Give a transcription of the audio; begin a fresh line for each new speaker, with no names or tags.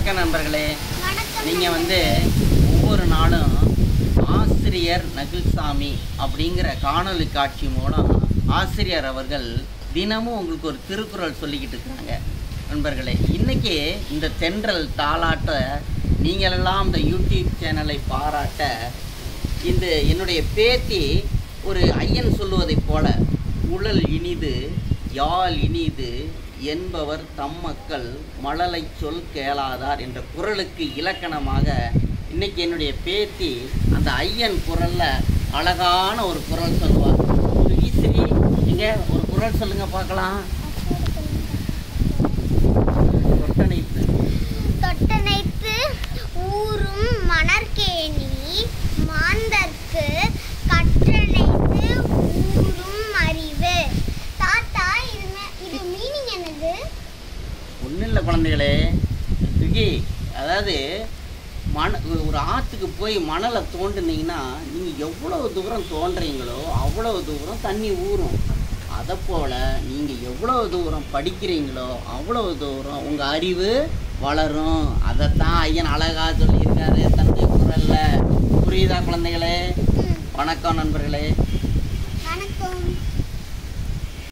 வணக்கம் நண்பர்களே
வணக்கம்
நீங்கள் வந்து ஒவ்வொரு நாளும் ஆசிரியர் நகில்சாமி அப்படிங்கிற காணொளி காட்சி மூலம் ஆசிரியர் அவர்கள் தினமும் உங்களுக்கு ஒரு திருக்குறள் சொல்லிக்கிட்டு இருக்காங்க நண்பர்களே இன்னைக்கு இந்த தென்றல் தாளாட்ட நீங்களெல்லாம் இந்த யூடியூப் சேனலை பாராட்ட இந்த என்னுடைய பேத்தி ஒரு ஐயன் சொல்லுவதைப் போல உழல் இனிது யாழ் இனிது என்பவர் தம் மக்கள் மழலை சொல் கேளாதார் என்ற குரலுக்கு இலக்கணமாக இன்னைக்கு என்னுடைய பேத்தி அந்த ஐயன் குரல்ல அழகான ஒரு குரல் சொல்லுவார் ஸ்ரீ எங்க ஒரு குரல் சொல்லுங்க பார்க்கலாம் தொட்டனைத்து
தொட்டனைத்து ஊரும் மணற்கேணி மாந்தர்க்கு கற்றனைத்து ஊரும் அறிவு தாத்தா இது மே- இது மீனிங் என்னது
ஒன்றும் இல்லை குழந்தைகளே சுகி அதாவது மண ஒரு ஆற்றுக்கு போய் மணலை தோண்டுனீங்கன்னா நீங்கள் எவ்வளவு தூரம் தோண்டுறீங்களோ அவ்வளவு தூரம் தண்ணி ஊறும் அதை போல் நீங்கள் எவ்வளவு தூரம் படிக்கிறீங்களோ அவ்வளவு தூரம் உங்கள் அறிவு வளரும் அதைத்தான் ஐயன் அழகாக சொல்லியிருக்காரு தந்தை குரல்ல புரியுதா குழந்தைகளே
ம்.
வணக்கம் நண்பர்களே